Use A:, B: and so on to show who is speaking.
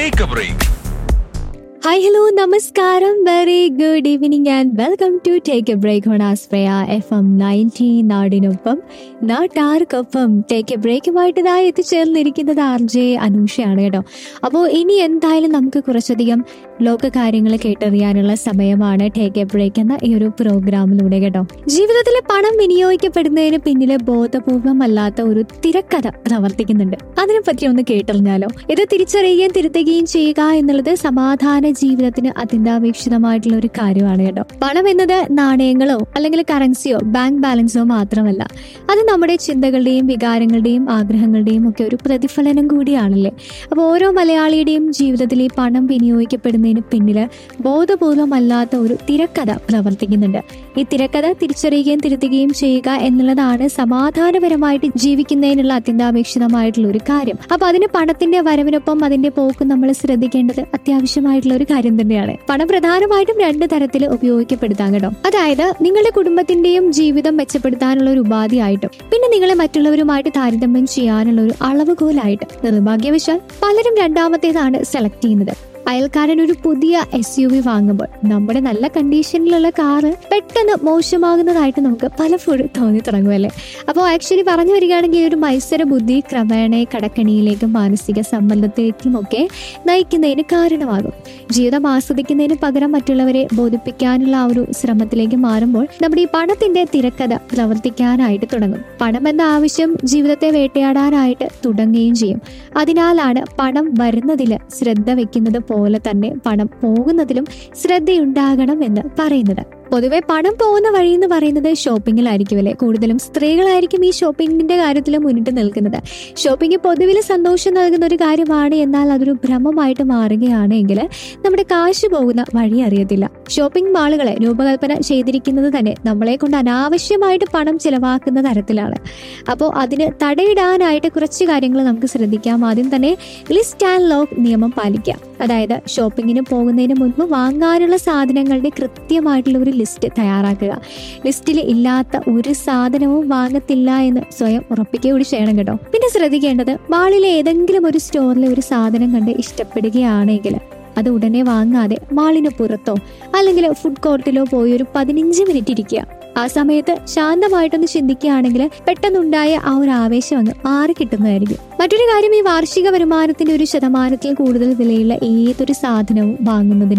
A: take a break
B: hi hello നമസ്കാരം very good evening and welcome to take a break on ആസ്പ്രയ F M ninety നാടിനൊപ്പം നാട്ടാർക്കൊപ്പം take A ബ്രേക്കുമായിട്ട് ഇതാ എത്തിച്ചേർന്നിരിക്കുന്നത് R J അനൂഷയാണ് കേട്ടോ അപ്പോൾ ഇനി എന്തായാലും നമുക്ക് കുറച്ചധികം ലോക കാര്യങ്ങൾ കേട്ടറിയാനുള്ള സമയമാണ് ടേക്ക് എ ബ്രേക്ക് എന്ന ഈ ഒരു പ്രോഗ്രാമിലൂടെ കേട്ടോ ജീവിതത്തിലെ പണം വിനിയോഗിക്കപ്പെടുന്നതിന് പിന്നിലെ ബോധപൂർവമല്ലാത്ത ഒരു തിരക്കഥ പ്രവർത്തിക്കുന്നുണ്ട് അതിനെപ്പറ്റി ഒന്ന് കേട്ടറിഞ്ഞാലോ ഇത് തിരിച്ചറിയുകയും തിരുത്തുകയും ചെയ്യുക എന്നുള്ളത് സമാധാന ജീവിതത്തിന് അത്യന്താപേക്ഷിതമായിട്ടുള്ള ഒരു കാര്യമാണ് കേട്ടോ പണം എന്നത് നാണയങ്ങളോ അല്ലെങ്കിൽ കറൻസിയോ ബാങ്ക് ബാലൻസോ മാത്രമല്ല അത് നമ്മുടെ ചിന്തകളുടെയും വികാരങ്ങളുടെയും ആഗ്രഹങ്ങളുടെയും ഒക്കെ ഒരു പ്രതിഫലനം കൂടിയാണല്ലേ അപ്പോൾ ഓരോ മലയാളിയുടെയും ജീവിതത്തിൽ ഈ പണം വിനിയോഗിക്കപ്പെടുന്നതിന് പിന്നില് ബോധപൂർവമല്ലാത്ത ഒരു തിരക്കഥ പ്രവർത്തിക്കുന്നുണ്ട് ഈ തിരക്കഥ തിരിച്ചറിയുകയും തിരുത്തുകയും ചെയ്യുക എന്നുള്ളതാണ് സമാധാനപരമായിട്ട് ജീവിക്കുന്നതിനുള്ള അത്യന്താപേക്ഷിതമായിട്ടുള്ള ഒരു കാര്യം അപ്പൊ അതിന് പണത്തിന്റെ വരവിനൊപ്പം അതിന്റെ പോക്ക് നമ്മൾ ശ്രദ്ധിക്കേണ്ടത് അത്യാവശ്യമായിട്ടുള്ള ഒരു കാര്യം തന്നെയാണ് പണം പ്രധാനമായിട്ടും രണ്ട് തരത്തിൽ ഉപയോഗിക്കപ്പെടുത്താം കേട്ടോ അതായത് നിങ്ങളുടെ കുടുംബത്തിന്റെയും ജീവിതം മെച്ചപ്പെടുത്താനുള്ള ഒരു ഉപാധിയായിട്ടും പിന്നെ നിങ്ങളെ മറ്റുള്ളവരുമായിട്ട് താരതമ്യം ചെയ്യാനുള്ള ഒരു അളവുകോലായിട്ട് നിർഭാഗ്യവശാൽ പലരും രണ്ടാമത്തേതാണ് സെലക്ട് ചെയ്യുന്നത് അയൽക്കാരൻ ഒരു പുതിയ എസ് യു വി വാങ്ങുമ്പോൾ നമ്മുടെ നല്ല കണ്ടീഷനിലുള്ള കാറ് പെട്ടെന്ന് മോശമാകുന്നതായിട്ട് നമുക്ക് പലപ്പോഴും തോന്നി തുടങ്ങുമല്ലേ അപ്പോൾ ആക്ച്വലി പറഞ്ഞു വരികയാണെങ്കിൽ ഈ ഒരു മത്സര ബുദ്ധി ക്രമേണ കടക്കണിയിലേക്കും മാനസിക സമ്മർദ്ദത്തിലേക്കും ഒക്കെ നയിക്കുന്നതിന് കാരണമാകും ജീവിതം ആസ്വദിക്കുന്നതിന് പകരം മറ്റുള്ളവരെ ബോധിപ്പിക്കാനുള്ള ആ ഒരു ശ്രമത്തിലേക്ക് മാറുമ്പോൾ നമ്മുടെ ഈ പണത്തിന്റെ തിരക്കഥ പ്രവർത്തിക്കാനായിട്ട് തുടങ്ങും പണം എന്ന ആവശ്യം ജീവിതത്തെ വേട്ടയാടാനായിട്ട് തുടങ്ങുകയും ചെയ്യും അതിനാലാണ് പണം വരുന്നതിൽ ശ്രദ്ധ വെക്കുന്നത് പോലെ തന്നെ പണം പോകുന്നതിലും ശ്രദ്ധയുണ്ടാകണം എന്ന് പറയുന്നത് പൊതുവെ പണം പോകുന്ന വഴി എന്ന് പറയുന്നത് ഷോപ്പിങ്ങിലായിരിക്കും അല്ലേ കൂടുതലും സ്ത്രീകളായിരിക്കും ഈ ഷോപ്പിങ്ങിന്റെ കാര്യത്തിൽ മുന്നിട്ട് നിൽക്കുന്നത് ഷോപ്പിംഗ് പൊതുവിൽ സന്തോഷം നൽകുന്ന ഒരു കാര്യമാണ് എന്നാൽ അതൊരു ഭ്രമമായിട്ട് മാറുകയാണെങ്കിൽ നമ്മുടെ കാശ് പോകുന്ന വഴി അറിയത്തില്ല ഷോപ്പിംഗ് മാളുകളെ രൂപകൽപ്പന ചെയ്തിരിക്കുന്നത് തന്നെ നമ്മളെ കൊണ്ട് അനാവശ്യമായിട്ട് പണം ചിലവാക്കുന്ന തരത്തിലാണ് അപ്പോൾ അതിന് തടയിടാനായിട്ട് കുറച്ച് കാര്യങ്ങൾ നമുക്ക് ശ്രദ്ധിക്കാം ആദ്യം തന്നെ ലിസ്റ്റ് ആൻഡ് ലോക്ക് നിയമം പാലിക്കാം അതായത് ഷോപ്പിങ്ങിന് പോകുന്നതിന് മുൻപ് വാങ്ങാനുള്ള സാധനങ്ങളുടെ കൃത്യമായിട്ടുള്ള ഒരു ലിസ്റ്റ് തയ്യാറാക്കുക ലിസ്റ്റിൽ ഇല്ലാത്ത ഒരു സാധനവും വാങ്ങത്തില്ല എന്ന് സ്വയം ഉറപ്പിക്കുക കൂടി ചെയ്യണം കേട്ടോ പിന്നെ ശ്രദ്ധിക്കേണ്ടത് മാളിലെ ഏതെങ്കിലും ഒരു സ്റ്റോറിലെ ഒരു സാധനം കണ്ട് ഇഷ്ടപ്പെടുകയാണെങ്കിൽ അത് ഉടനെ വാങ്ങാതെ മാളിന് പുറത്തോ അല്ലെങ്കിൽ ഫുഡ് കോർട്ടിലോ പോയി ഒരു പതിനഞ്ച് മിനിറ്റ് ഇരിക്കുക ആ സമയത്ത് ശാന്തമായിട്ടൊന്ന് ചിന്തിക്കുകയാണെങ്കിൽ പെട്ടെന്നുണ്ടായ ആ ഒരു ആവേശം അങ്ങ് മാറി കിട്ടുന്നതായിരിക്കും മറ്റൊരു കാര്യം ഈ വാർഷിക വരുമാനത്തിന്റെ ഒരു ശതമാനത്തിൽ കൂടുതൽ വിലയുള്ള ഏതൊരു സാധനവും വാങ്ങുന്നതിന്